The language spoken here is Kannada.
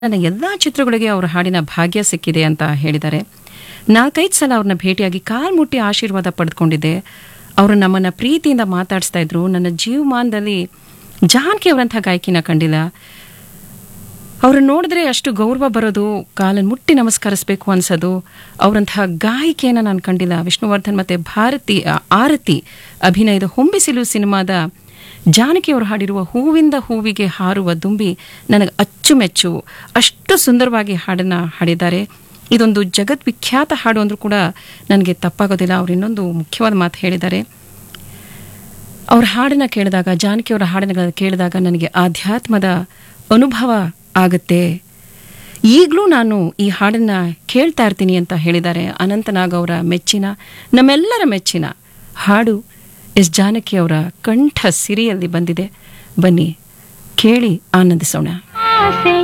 ನನ್ನ ಎಲ್ಲ ಚಿತ್ರಗಳಿಗೆ ಅವರ ಹಾಡಿನ ಭಾಗ್ಯ ಸಿಕ್ಕಿದೆ ಅಂತ ಹೇಳಿದ್ದಾರೆ ನಾಲ್ಕೈದು ಸಲ ಅವ್ರನ್ನ ಭೇಟಿಯಾಗಿ ಕಾಲ್ ಮುಟ್ಟಿ ಆಶೀರ್ವಾದ ಪಡೆದುಕೊಂಡಿದ್ದೆ ಅವರು ನಮ್ಮನ್ನ ಪ್ರೀತಿಯಿಂದ ಮಾತಾಡಿಸ್ತಾ ಇದ್ರು ನನ್ನ ಜೀವಮಾನದಲ್ಲಿ ಜಾನಕಿ ಅವರಂಥ ಗಾಯಕಿನ ಕಂಡಿಲ್ಲ ಅವ್ರನ್ನ ನೋಡಿದ್ರೆ ಅಷ್ಟು ಗೌರವ ಬರೋದು ಕಾಲನ್ನು ಮುಟ್ಟಿ ನಮಸ್ಕರಿಸಬೇಕು ಅನ್ಸೋದು ಅವರಂತಹ ಗಾಯಕಿಯನ್ನು ನಾನು ಕಂಡಿಲ್ಲ ವಿಷ್ಣುವರ್ಧನ್ ಮತ್ತೆ ಭಾರತಿ ಆ, ಆರತಿ ಅಭಿನಯದ ಹೊಂಬಿಸಿಲು ಸಿನಿಮಾದ ಜಾನಕಿ ಅವರು ಹಾಡಿರುವ ಹೂವಿಂದ ಹೂವಿಗೆ ಹಾರುವ ದುಂಬಿ ನನಗೆ ಅಚ್ಚುಮೆಚ್ಚು ಅಷ್ಟು ಸುಂದರವಾಗಿ ಹಾಡನ್ನ ಹಾಡಿದ್ದಾರೆ ಇದೊಂದು ಜಗದ್ವಿಖ್ಯಾತ ಹಾಡು ಅಂದ್ರೂ ಕೂಡ ನನಗೆ ತಪ್ಪಾಗೋದಿಲ್ಲ ಅವ್ರು ಇನ್ನೊಂದು ಮುಖ್ಯವಾದ ಮಾತು ಹೇಳಿದ್ದಾರೆ ಅವ್ರ ಹಾಡನ್ನ ಕೇಳಿದಾಗ ಜಾನಕಿ ಅವರ ಹಾಡನ್ನ ಕೇಳಿದಾಗ ನನಗೆ ಆಧ್ಯಾತ್ಮದ ಅನುಭವ ಆಗುತ್ತೆ ಈಗಲೂ ನಾನು ಈ ಹಾಡನ್ನ ಕೇಳ್ತಾ ಇರ್ತೀನಿ ಅಂತ ಹೇಳಿದ್ದಾರೆ ಅನಂತನಾಗ್ ಅವರ ಮೆಚ್ಚಿನ ನಮ್ಮೆಲ್ಲರ ಮೆಚ್ಚಿನ ಹಾಡು ಎಸ್ ಜಾನಕಿ ಅವರ ಕಂಠ ಸಿರಿಯಲ್ಲಿ ಬಂದಿದೆ ಬನ್ನಿ ಕೇಳಿ ಆನಂದಿಸೋಣ ಆಸೆ